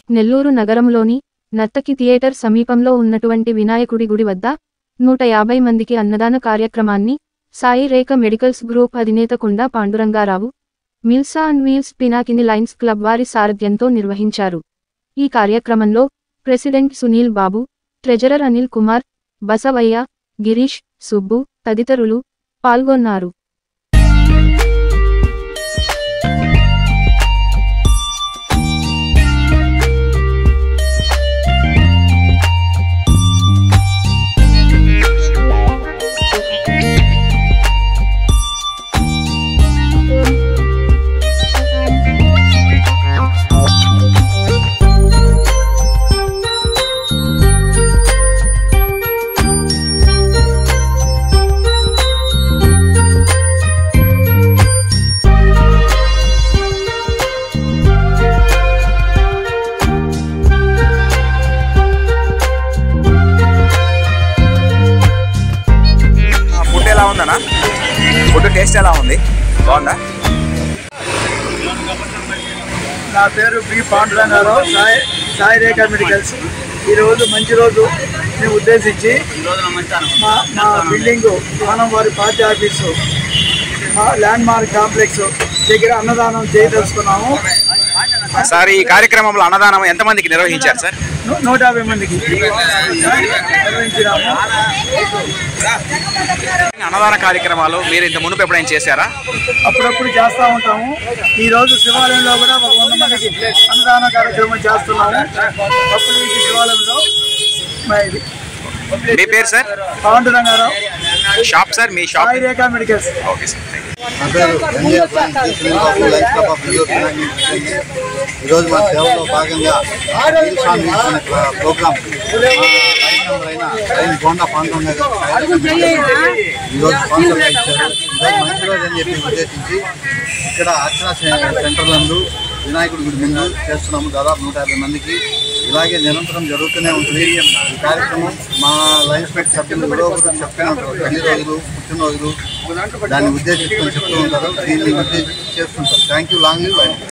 నెల్లూరు నగరంలోని నర్తకి థియేటర్ సమీపంలో ఉన్నటువంటి వినాయకుడి గుడి వద్ద నూట యాభై మందికి అన్నదాన కార్యక్రమాన్ని సాయి రేఖ మెడికల్స్ గ్రూప్ అధినేత Kunda Pandurangarao meals and wheels Pinakini lions club వారి సారథ్యంతో నిర్వహించారు ఈ కార్యక్రమంలో ప్రెసిడెంట్ సునీల్ బాబు ట్రెజరర్ అనిల్ కుమార్ బసవయ్య గిరీష్ సుబ్బు తదితరులు పాల్గొన్నారు ఫుడ్ ఎలా ఉందన్నా ఫుడ్ టేస్ట్ ఎలా ఉంది బాగుందా నా పేరు బి పాండురంగారావు సాయి సాయి రేఖ మెడికల్స్ ఈరోజు మంచి రోజు మేము ఉద్దేశించి మా మా బిల్డింగ్ మనం వారి పార్టీ ఆఫీసు మా ల్యాండ్ మార్క్ కాంప్లెక్స్ దగ్గర అన్నదానం చేయదలుచుకున్నాము సార్ ఈ కార్యక్రమంలో అన్నదానం ఎంతమందికి నిర్వహించారు సార్ నూ- నూట యాభై మందికి నిర్వహించినాము అన్నదాన కార్యక్రమాలు మీరు ఇంత మునుపు ఎప్పుడైనా చేశారా అప్పుడప్పుడు చేస్తూ ఉంటాము ఈ రోజు శివాలయంలో కూడా ఒక వంద మందికి అన్నదాన కార్యక్రమం చేస్తున్నాము అప్పుడు ఈ శివాలయంలో మా ఇది మీ పేరు సార్ పాండురంగారావు షాప్ సార్ మీ shop Sai Rekha medicals okay sir నా పేరు NA Francis Srinivasu life club of Nellore Pinakini పెట్టింది. ఈరోజు మా సేవలో భాగంగా వీల్స్ ఆన్ వీల్స్ అనే ప్ర- ప్రోగ్రామ్ మా లైన్ నెంబర్ అయిన లైన్ బోండా పాండవం గారు ఈరోజు స్పాన్సర్గా ఇచ్చారు ఈరోజు మంచి రోజు అని చెప్పి ఉద్దేశించి ఇక్కడ అర్చన సె- సెంటర్ నందు వినాయకుడి గుడి ముందు చేస్తున్నాము దాదాపు నూట యాభై మందికి ఇలాగే నిరంతరం జరుగుతూనే ఉంటుంది ఈ కార్యక్రమం మా లైన్స్ పెట్టి సభ్యులు ఎవరో ఒకరు చెప్తూనే ఉంటారు పెళ్లి రోజులు పుట్టినరోజులు దాన్ని ఉద్దేశించుకొని చెప్తూ ఉంటారు దీన్ని ఉద్దేశించి చేస్తుంటారు థ్యాంక్ యూ లాంగ్ లీవ్